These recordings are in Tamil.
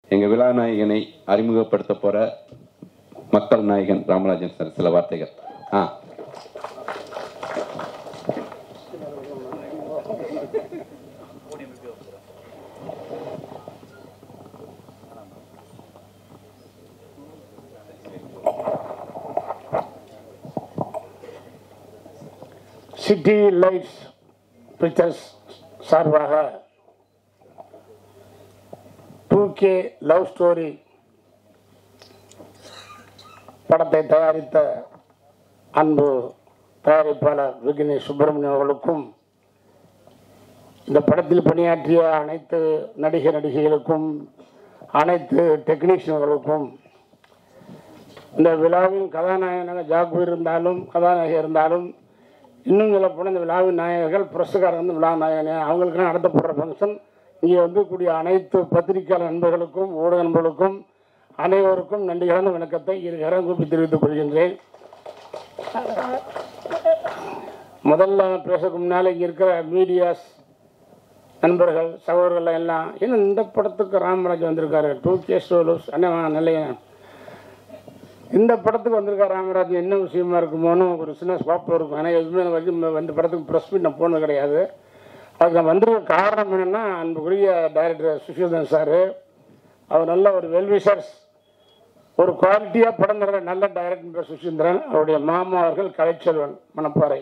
எங்கள் விழாநாயகனை அறிமுகப்படுத்த போகிற மக்கள் நாயகன் ராமராஜன் சார் சில வார்த்தைகள் ஆ சிட்டி லைட்ஸ் பிக்சர்ஸ் சார்பாக டூ கே லவ் ஸ்டோரி படத்தை தயாரித்த அன்பு தயாரிப்பாளர் விக்னேஷ் சுப்பிரமணியம் அவர்களுக்கும் இந்த படத்தில் பணியாற்றிய அனைத்து நடிகர் நடிகைகளுக்கும் அனைத்து டெக்னீஷியன்களுக்கும் இந்த விழாவின் கதாநாயகனாக ஜாக்கு இருந்தாலும் கதாநாயகி இருந்தாலும் இன்னும் சொல்ல போனால் இந்த விழாவின் நாயகர்கள் புரஸ்காரர் வந்து விழா நாயகனே அவங்களுக்கெல்லாம் நடத்தப்படுற ஃபங்க்ஷன் இங்கே வந்து கூடிய அனைத்து பத்திரிகையாளர் நண்பர்களுக்கும் ஊடக நண்பர்களுக்கும் அனைவருக்கும் நன்றிகளான வணக்கத்தை இருகரம் கூப்பி தெரிவித்துக் கொள்கின்றேன் முதல்ல பேசக்கு முன்னால் இங்கே இருக்கிற மீடியாஸ் நண்பர்கள் சகோதரர்கள் எல்லாம் இன்னும் இந்த படத்துக்கு ராமராஜ் வந்திருக்காரு டூ கே ஸ்டோலோஸ் அண்ணன் நல்ல இந்த படத்துக்கு வந்திருக்காரு ராமராஜ் என்ன விஷயமா இருக்குமோன்னு ஒரு சின்ன ஸ்வாப் இருக்கும் ஆனால் எதுவுமே நான் வந்து இந்த படத்துக்கு ப்ரெஸ் மீட் நான் போனது கிடையாது அதுக்கு நான் வந்திருக்க காரணம் என்னென்னா அன்புக்குரிய டைரக்டர் சுஷீதன் சார் அவர் நல்ல ஒரு வெல்விஷர்ஸ் ஒரு குவாலிட்டியாக படம் தர நல்ல டைரக்டர் சுஷீந்திரன் அவருடைய மாமா அவர்கள் கலைச்செல்வன் மணப்பாறை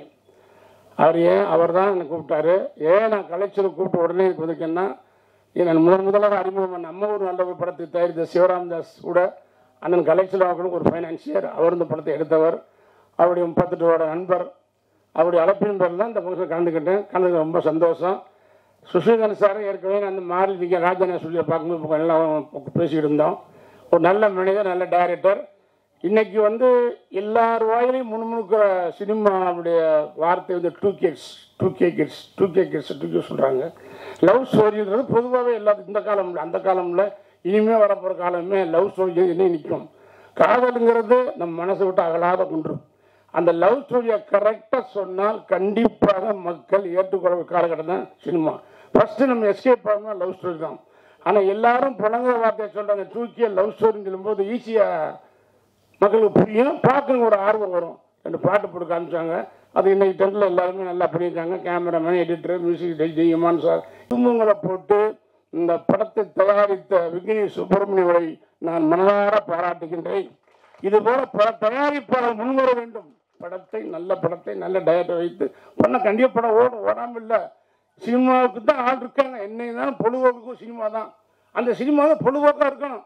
அவர் ஏன் அவர் தான் என்னை கூப்பிட்டாரு ஏன் நான் கலைச்சல் கூப்பிட்டு உடனே எனக்கு வந்திருக்கேன்னா நான் முதன் முதலாக அறிமுகம் நம்ம ஒரு நல்ல ஒரு படத்தை தயாரித்த சிவராம்தாஸ் கூட அண்ணன் கலைச்சல் அவர்களுக்கு ஒரு ஃபைனான்சியர் அவர் இந்த படத்தை எடுத்தவர் அவருடைய முப்பத்தெட்டு வருட நண்பர் அவருடைய அழைப்பின் பேரில் தான் இந்த ஃபங்க்ஷன் கலந்துக்கிட்டேன் கலந்து ரொம்ப சந்தோஷம் சுஷீதன் சார் ஏற்கனவே நான் அந்த மாரலிங்க ராஜான சொல்லி பார்க்கும்போது இப்போ எல்லாம் பேசிக்கிட்டு இருந்தோம் ஒரு நல்ல மனிதர் நல்ல டைரக்டர் இன்னைக்கு வந்து எல்லார் வாயிலையும் முன்முணுக்கிற சினிமாவுடைய வார்த்தை வந்து two kids two K kids two K kids two K சொல்கிறாங்க லவ் ஸ்டோரின்றது பொதுவாகவே எல்லா இந்த காலம்ல அந்த காலம்ல இனிமே வரப்போகிற காலமே லவ் ஸ்டோரி என்ன நிற்கும் காதலுங்கிறது நம்ம மனசை விட்டு அகலாத குன்று அந்த லவ் ஸ்டோரியை கரெக்டாக சொன்னால் கண்டிப்பாக மக்கள் ஏற்றுக்கொள்ள காலகட்டம் தான் சினிமா ஃபர்ஸ்ட் நம்ம எஸ்கேப் ஆகணும் லவ் ஸ்டோரி தான் ஆனால் எல்லாரும் புலங்குற வார்த்தையை சொல்கிறாங்க தூக்கிய லவ் ஸ்டோரின்னு சொல்லும்போது ஈஸியாக மக்களுக்கு புரியும் பார்க்கணும் ஒரு ஆர்வம் வரும் ரெண்டு பாட்டு போட்டு காமிச்சாங்க அது இன்னைக்கு டென்த்தில் எல்லாருமே நல்லா பண்ணியிருக்காங்க கேமராமேன் எடிட்டர் மியூசிக் ஜெய்யமான் சார் குடும்பங்களை போட்டு இந்த படத்தை தயாரித்த விக்னேஷ் சுப்பிரமணியவரை நான் மனதார பாராட்டுகின்றேன் இது போல பல தயாரிப்பாளர் முன்வர வேண்டும் படத்தை நல்ல படத்தை நல்ல டயட்டை வைத்து பண்ண கண்டிப்பாக படம் ஓடும் ஓடாமல் இல்லை சினிமாவுக்கு தான் ஆள் இருக்காங்க என்னை தான் பொழுதுபோக்குக்கும் சினிமா தான் அந்த சினிமா தான் பொழுதுபோக்காக இருக்கணும்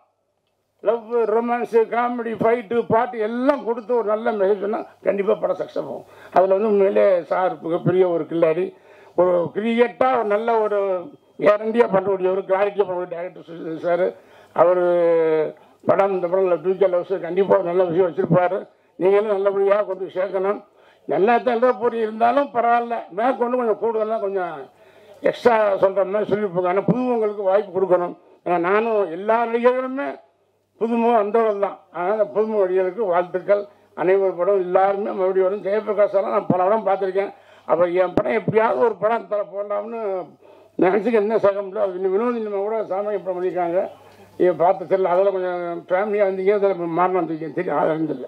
லவ் ரொமான்ஸு காமெடி ஃபைட்டு பாட்டு எல்லாம் கொடுத்து ஒரு நல்ல மெசேஜ் சொன்னால் கண்டிப்பாக படம் சக்ஸஸ் ஆகும் அதில் வந்து உண்மையிலே சார் மிகப்பெரிய ஒரு கில்லாடி ஒரு கிரியேட்டாக ஒரு நல்ல ஒரு கேரண்டியாக பண்ணக்கூடிய ஒரு கிளாரிட்டியாக பண்ணக்கூடிய டேரக்டர் சுஷிதன் சார் அவர் படம் இந்த படம் டூ கே லவ்ஸ் கண்டிப்பாக ஒரு நல்ல விஷயம் வச்சுருப்பாரு நீங்களும் நல்லபடியாக கொண்டு போய் சேர்க்கணும் நல்லா தான் எழுத போறி இருந்தாலும் பரவாயில்ல மேற்கொண்டு கொஞ்சம் கூடுதலாக கொஞ்சம் எக்ஸ்ட்ரா சொல்கிற மாதிரி சொல்லியிருப்பாங்க ஆனால் புதுமுகங்களுக்கு வாய்ப்பு கொடுக்கணும் ஏன்னா நானும் எல்லா நடிகர்களுமே புதுமுகம் வந்தவர்கள் தான் அதனால் புதுமுக நடிகர்களுக்கு வாழ்த்துக்கள் அனைவர் படம் எல்லாருமே மறுபடியும் வரும் ஜெயபிரகாஷ் எல்லாம் நான் பல படம் பார்த்துருக்கேன் அப்போ என் படம் எப்படியாவது ஒரு படம் தர போடலாம்னு நினச்சிக்க என்ன சேகம் இல்லை அது இன்னும் வினோதி நம்ம கூட சாமி படம் பண்ணியிருக்காங்க இதை பார்த்து தெரியல அதில் கொஞ்சம் ஃபேமிலியாக வந்தீங்க அதில் மாறணும் வந்திருக்கேன் தெரியும் அது இருந்தில்லை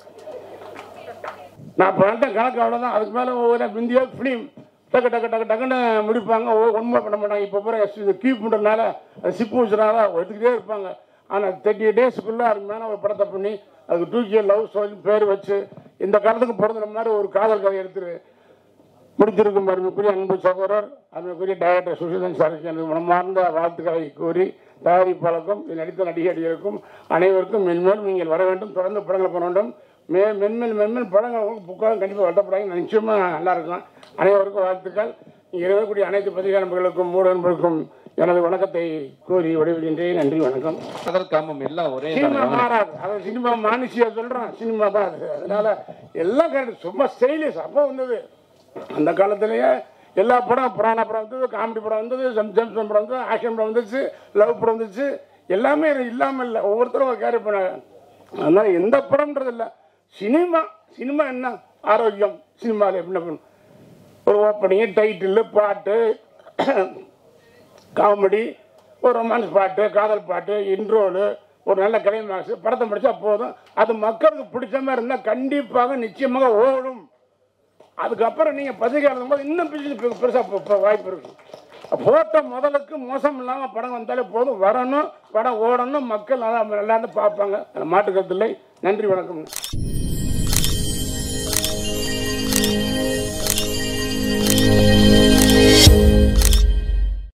நான் பண்ணிட்ட கணக்கு அவ்வளோதான் அதுக்கு மேலே ஒவ்வொரு இந்தியா ஃபிலிம் டக்கு டக்கு டக்கு டக்குன்னு முடிப்பாங்க ஒன்றுமே பண்ண மாட்டாங்க இப்போ பூரா இது கீப் பண்ணுறதுனால அது சிப்பு வச்சுனால எடுத்துக்கிட்டே இருப்பாங்க ஆனால் தேர்ட்டி டேஸ்க்குள்ளே அதுக்கு மேலே ஒரு படத்தை பண்ணி அதுக்கு டூ கே லவ் ஸ்டோரி பேர் வச்சு இந்த காலத்துக்கு பிறந்த மாதிரி ஒரு காதல் கதை எடுத்துரு முடித்திருக்கும் அருமைக்குரிய அன்பு சகோதரர் அருமைக்குரிய டைரக்டர் சுஷிதன் சாருக்கு எனக்கு மனமார்ந்த வாழ்த்துக்களை கூறி தயாரிப்பாளருக்கும் நடித்த நடிகர்களுக்கும் அனைவருக்கும் மென்மேலும் நீங்கள் வர வேண்டும் தொடர்ந்து படங்கள் பண்ண வேண்டும் மே மென்மேல் மென்மேல் படங்கள் புக்காக கண்டிப்பாக வளர்த்தப்படாங்க நிச்சயமாக நல்லா இருக்கும் அனைவருக்கும் வாழ்த்துக்கள் இங்கே இருக்கக்கூடிய அனைத்து பத்திரிகை நண்பர்களுக்கும் மூட நண்பர்களுக்கும் எனது வணக்கத்தை கூறி விடைபெறுகின்றேன் நன்றி வணக்கம் காதல் காமம் எல்லாம் ஒரே சினிமா தானே? மாறாது அது சினிமா மானுஷியா சொல்றான் சினிமா தான் அது அதனால எல்லாம் கரெக்ட் சும்மா ஸ்டைலிஷ் அப்போ வந்தது அந்த காலத்திலேயே எல்லா படம் புராண படம் வந்தது காமெடி படம் வந்தது ஜம் ஜம்சன் படம் வந்தது ஆக்ஷன் படம் வந்துச்சு லவ் படம் வந்துச்சு எல்லாமே இல்லாமல் இல்லை ஒவ்வொருத்தரும் கேரி பண்ணாங்க அதனால எந்த படம்ன்றது இல்லை சினிமா சினிமா என்ன ஆரோக்கியம் சினிமாவில் எப்படி பண்ணணும் ஒரு ஓப்பனிங் டைட்டில் பாட்டு காமெடி ஒரு ரொமான்ஸ் பாட்டு காதல் பாட்டு இன்ட்ரோலு ஒரு நல்ல கிளைமாக்ஸ் படத்தை முடிச்சா போதும் அது மக்களுக்கு பிடிச்ச மாதிரி இருந்தால் கண்டிப்பாக நிச்சயமாக ஓடும் அதுக்கப்புறம் நீங்கள் பத்திரிக்கை எழுதும் போது இன்னும் பெருசு பெருசாக வாய்ப்பு இருக்கு போட்ட முதலுக்கு மோசம் இல்லாமல் படம் வந்தாலே போதும் வரணும் படம் ஓடணும் மக்கள் நல்லா நல்லா இருந்து பார்ப்பாங்க அதில் மாற்றுக்கருத்து இல்லை நன்றி வணக்கம்